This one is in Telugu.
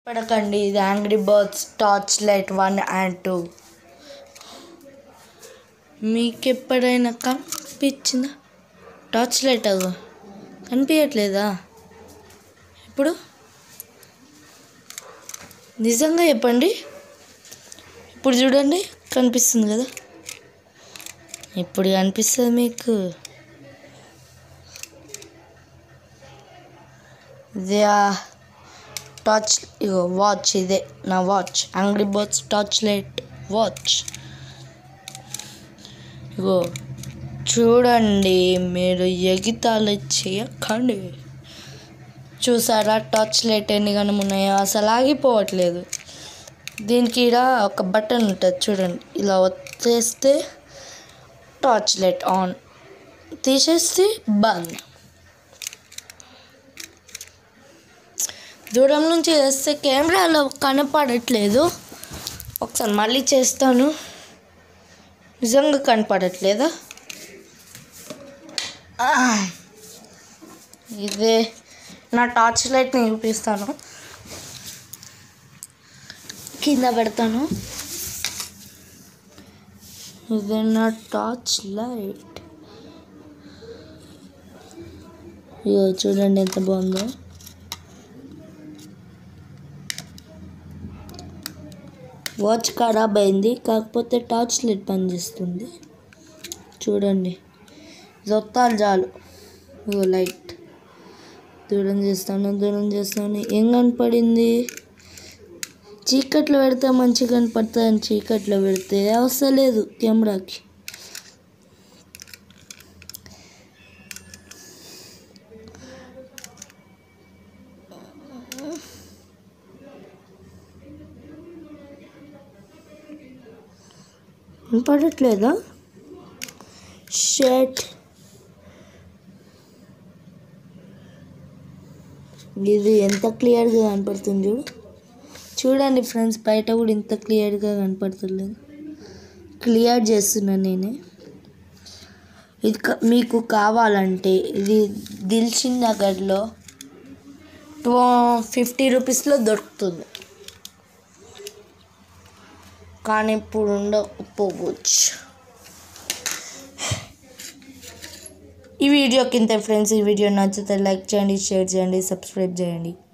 పడకండి ఇది angry birds torch light one and two మీకు ఎప్పుడైనా కనిపించిందా టార్చ్ లైట్ అదో కనిపించట్లేదా ఇప్పుడు నిజంగా చెప్పండి ఇప్పుడు చూడండి కనిపిస్తుంది కదా ఇప్పుడు కనిపిస్తుంది మీకు ఇదే టార్చ్ ఇగో వాచ్ ఇదే నా watch angry birds torch light watch ఇగో చూడండి మీరు ఎగితాలు చేయకండి చూసారా టార్చ్ లైట్ ఎన్ని గనం ఉన్నాయో అసలు ఆగిపోవట్లేదు దీనికి ఇక్కడ ఒక బటన్ ఉంటుంది చూడండి ఇలా వచ్చేస్తే టార్చ్ లైట్ ఆన్ తీసేస్తే బంద్ దూరం నుంచి వేస్తే కెమెరాలో కనపడట్లేదు ఒకసారి మళ్ళీ చేస్తాను నిజంగా కనపడట్లేదా ఆ, ఇదే నా టార్చ్ లైట్ని చూపిస్తాను కింద పెడతాను ఇదే నా టార్చ్ లైట్ ఇగో చూడండి ఎంత బాగుందో వాచ్ ఖరాబ్ అయింది కాకపోతే టార్చ్ లైట్ పనిచేస్తుంది చూడండి జొత్తాలు చాలు ఇగో లైట్ దూరం చేస్తాను దూరం చేస్తాను ఏం కనపడింది చీకట్లో పెడితే మంచిగా కనపడుతుంది అని చీకట్లో పెడితే అవసరం కెమెరాకి వినపడట్లేదా షర్ట్ ఇది ఎంత క్లియర్గా కనపడుతుంది చూడు చూడండి ఫ్రెండ్స్ బయట కూడా ఇంత క్లియర్గా కనపడతలేదు క్లియర్ చేస్తున్నాను నేనే ఇది క- మీకు కావాలంటే ఇది దిల్షిన్ నగర్లో టూ ఫిఫ్టీ రూపీస్లో దొరుకుతుంది కానీ ఇప్పుడు ఉండకపోవచ్చు ఈ వీడియో కింద ఫ్రెండ్స్ ఈ వీడియో నచ్చితే లైక్ చేయండి షేర్ చేయండి సబ్స్క్రైబ్ చేయండి